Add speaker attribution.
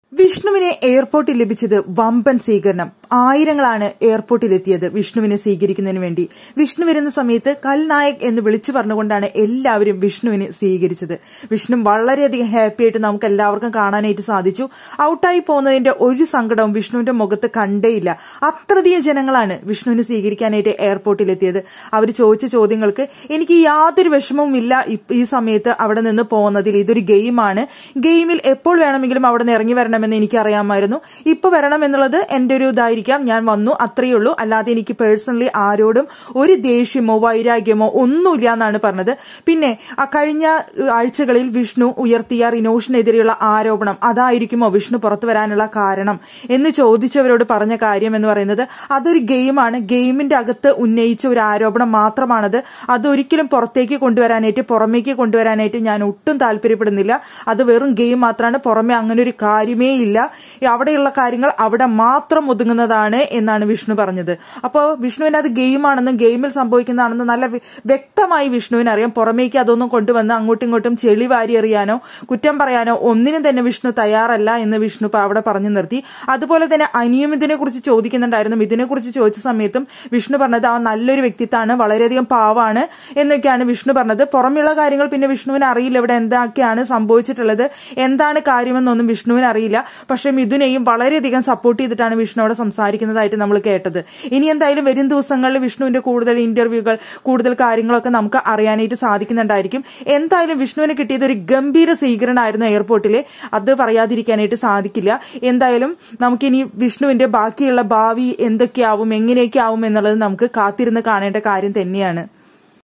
Speaker 1: വിഷ്ണുവിനെ എയർപോർട്ടിൽ ലഭിച്ചത് വമ്പൻ സ്വീകരണം ആയിരങ്ങളാണ് എയർപോർട്ടിലെത്തിയത് വിഷ്ണുവിനെ സ്വീകരിക്കുന്നതിന് വേണ്ടി വിഷ്ണു വരുന്ന സമയത്ത് കൽനായക് എന്ന് വിളിച്ചു പറഞ്ഞുകൊണ്ടാണ് എല്ലാവരും വിഷ്ണുവിനെ സ്വീകരിച്ചത് വിഷ്ണു വളരെയധികം ഹാപ്പി ആയിട്ട് നമുക്ക് എല്ലാവർക്കും കാണാനായിട്ട് സാധിച്ചു ഔട്ടായി പോകുന്നതിന്റെ ഒരു സങ്കടവും വിഷ്ണുവിന്റെ മുഖത്ത് കണ്ടേയില്ല അത്രയധികം ജനങ്ങളാണ് വിഷ്ണുവിനെ സ്വീകരിക്കാനായിട്ട് എയർപോർട്ടിലെത്തിയത് അവർ ചോദിച്ച ചോദ്യങ്ങൾക്ക് എനിക്ക് യാതൊരു വിഷമവും ഇല്ല ഈ സമയത്ത് അവിടെ നിന്ന് പോകുന്നതിൽ ഇതൊരു ഗെയിമാണ് ഗെയിമിൽ എപ്പോൾ വേണമെങ്കിലും അവിടെ നിന്ന് ഇറങ്ങി വരണമെന്ന് എനിക്കറിയാമായിരുന്നു ഇപ്പൊ വരണം എന്നുള്ളത് എന്റെ ഒരു ഇതായിരിക്കാം ഞാൻ വന്നു അത്രയേ ഉള്ളൂ അല്ലാതെ എനിക്ക് പേഴ്സണലി ആരോടും ഒരു ദേഷ്യമോ വൈരാഗ്യമോ ഒന്നുമില്ല എന്നാണ് പറഞ്ഞത് പിന്നെ ആ കഴിഞ്ഞ ആഴ്ചകളിൽ വിഷ്ണു ഉയർത്തിയ റിനോഷിനെതിരെയുള്ള ആരോപണം അതായിരിക്കുമോ വിഷ്ണു പുറത്തു വരാനുള്ള കാരണം എന്ന് ചോദിച്ചവരോട് പറഞ്ഞ കാര്യം എന്ന് പറയുന്നത് അതൊരു ഗെയിമാണ് ഗെയിമിന്റെ അകത്ത് ഉന്നയിച്ച ഒരു ആരോപണം മാത്രമാണത് അതൊരിക്കലും പുറത്തേക്ക് കൊണ്ടുവരാനായിട്ട് പുറമേക്ക് കൊണ്ടുവരാനായിട്ട് ഞാൻ ഒട്ടും താല്പര്യപ്പെടുന്നില്ല അത് വെറും ഗെയിം മാത്രമാണ് പുറമെ അങ്ങനെ ഒരു കാര്യമേ ഇല്ല അവിടെയുള്ള കാര്യങ്ങൾ അവിടെ മാത്രം ഒതുങ്ങുന്നതാണ് എന്നാണ് വിഷ്ണു പറഞ്ഞത് അപ്പോൾ വിഷ്ണുവിന് അത് ഗെയിമാണെന്നും ഗെയിമിൽ സംഭവിക്കുന്നതാണെന്നും നല്ല വ്യക്തമായി വിഷ്ണുവിന് അറിയാം പുറമേക്ക് അതൊന്നും കൊണ്ടുവന്ന് അങ്ങോട്ടും ഇങ്ങോട്ടും ചെളി വാരി എറിയാനോ കുറ്റം പറയാനോ ഒന്നിനും തന്നെ വിഷ്ണു തയ്യാറല്ല എന്ന് വിഷ്ണു അവിടെ പറഞ്ഞു നിർത്തി അതുപോലെ തന്നെ അനിയും ഇതിനെ കുറിച്ച് ചോദിക്കുന്നുണ്ടായിരുന്നു ഇതിനെക്കുറിച്ച് ചോദിച്ച സമയത്തും വിഷ്ണു പറഞ്ഞത് ആ നല്ലൊരു വ്യക്തിത്വമാണ് വളരെയധികം പാവാണ് എന്നൊക്കെയാണ് വിഷ്ണു പറഞ്ഞത് പുറമെയുള്ള കാര്യങ്ങൾ പിന്നെ വിഷ്ണുവിന് അറിയില്ല ഇവിടെ എന്തൊക്കെയാണ് സംഭവിച്ചിട്ടുള്ളത് എന്താണ് കാര്യമെന്നൊന്നും വിഷ്ണുവിന് അറിയില്ല പക്ഷെ മിഥുനെയും വളരെയധികം സപ്പോർട്ട് ചെയ്തിട്ടാണ് വിഷ്ണുവോട് സംസാരിക്കുന്നതായിട്ട് നമ്മൾ കേട്ടത് ഇനി എന്തായാലും വരും ദിവസങ്ങളിൽ വിഷ്ണുവിന്റെ കൂടുതൽ ഇന്റർവ്യൂകൾ കൂടുതൽ കാര്യങ്ങളൊക്കെ നമുക്ക് അറിയാനായിട്ട് സാധിക്കുന്നുണ്ടായിരിക്കും എന്തായാലും വിഷ്ണുവിന് കിട്ടിയത് ഒരു ഗംഭീര സ്വീകരണമായിരുന്നു എയർപോർട്ടിലെ അത് പറയാതിരിക്കാനായിട്ട് സാധിക്കില്ല എന്തായാലും നമുക്കിനി വിഷ്ണുവിന്റെ ബാക്കിയുള്ള ഭാവി എന്തൊക്കെയാവും എങ്ങനെയൊക്കെ ആവും എന്നുള്ളത് നമുക്ക് കാത്തിരുന്ന് കാണേണ്ട കാര്യം തന്നെയാണ്